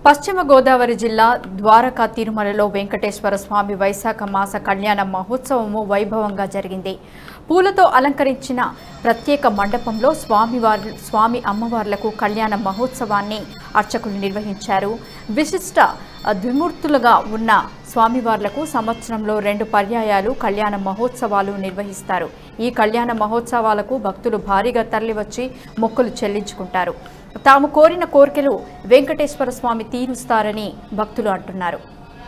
పశ్చిమ గోదావరి జిల్లా ద్వారకా తిరుమలలో వెంకటేశ్వర స్వామి వైశాఖ మాస కళ్యాణ మహోత్సవము వైభవంగా జరిగింది పూలతో అలంకరించిన ప్రత్యేక మండపంలో స్వామివారి స్వామి అమ్మవార్లకు కళ్యాణ మహోత్సవాన్ని అర్చకులు నిర్వహించారు విశిష్ట ఆ, ద్విమూర్తులుగా ఉన్న స్వామివార్లకు సంవత్సరంలో రెండు పర్యాయాలు కళ్యాణ మహోత్సవాలు నిర్వహిస్తారు ఈ కళ్యాణ మహోత్సవాలకు భక్తులు భారీగా తరలివచ్చి మొక్కులు చెల్లించుకుంటారు తాము కోరిన కోరికలు వెంకటేశ్వర స్వామి తీరుస్తారని భక్తులు అంటున్నారు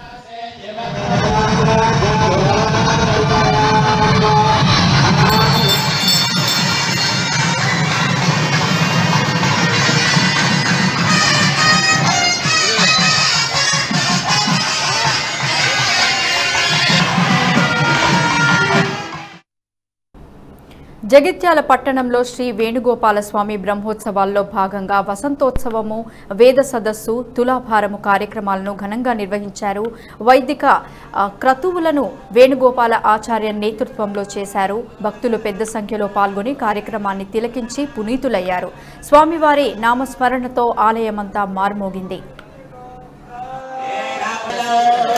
జగిత్యాల పట్టణంలో శ్రీ వేణుగోపాల స్వామి బ్రహ్మోత్సవాల్లో భాగంగా వసంతోత్సవము వేద సదస్సు తులాభారము కార్యక్రమాలను ఘనంగా నిర్వహించారు వైదిక ఆ, క్రతువులను వేణుగోపాల ఆచార్య నేతృత్వంలో చేశారు భక్తులు పెద్ద సంఖ్యలో పాల్గొని కార్యక్రమాన్ని తిలకించి పునీతులయ్యారు స్వామివారి నామస్మరణతో ఆలయమంతా మార్మోగింది శ్రీ